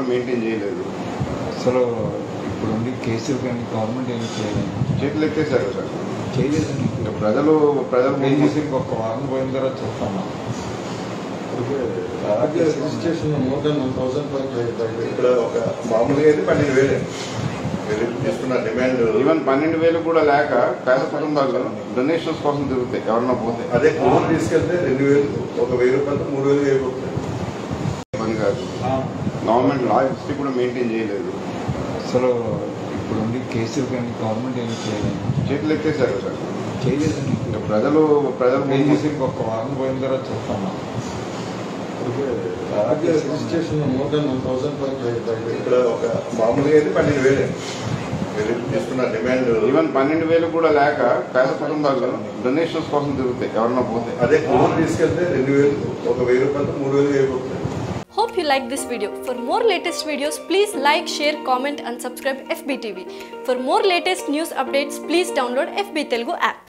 Maintain చేయలేదు అసలు ఇప్పుడు ఉండి కేసులు కానీ గవర్నమెంట్ ఏమి చేయలేదు చేతులు ఎత్తేసారు సార్ చేయలేదండి ఇంకా ప్రజలు ప్రజలు ఏం చేసి ఇంకొక వారం పోయిన తర్వాత చూస్తాను registration more than one thousand ఇక్కడ ఒక మామూలుగా అయితే పన్నెండు వేలు మీరు తీసుకున్న డిమాండ్ ఈవెన్ పన్నెండు వేలు కూడా లేక పేద కుటుంబాలు డొనేషన్స్ కోసం తిరుగుతాయి ఎవరన్నా పోతే అదే లోన్ తీసుకెళ్తే రెండు వేలు ఒక వెయ్యి రూపాయలతో మూడు వేలు అయిపోతుంది పని కాదు గవర్నమెంట్ లా హిస్టరీ కూడా మెయింటైన్ చేయలేదు అసలు ఇప్పుడు ఉండి కేసులు కానీ గవర్నమెంట్ ఏమి చేయలేదు చేతులు ఎత్తేసారు సార్ చేయలేదండి ఇంకా ప్రజలు ప్రజలు ఏం చేసి ఇంకొక వారం పోయిన తర్వాత చూస్తాను registration more than one thousand ఇక్కడ ఒక మామూలుగా అయితే పన్నెండు వేలు మీరు తీసుకున్న డిమాండ్ ఈవెన్ పన్నెండు వేలు కూడా లేక పేద కుటుంబాలు డొనేషన్స్ కోసం తిరుగుతాయి ఎవరన్నా పోతే అదే లోన్ తీసుకెళ్తే రెండు వేలు ఒక వెయ్యి రూపాయలతో మూడు వేలు అయిపోతుంది Hope you like this video. For more latest videos, please like, share, comment and subscribe FBTV. For more latest news updates, please download FB Telugu app.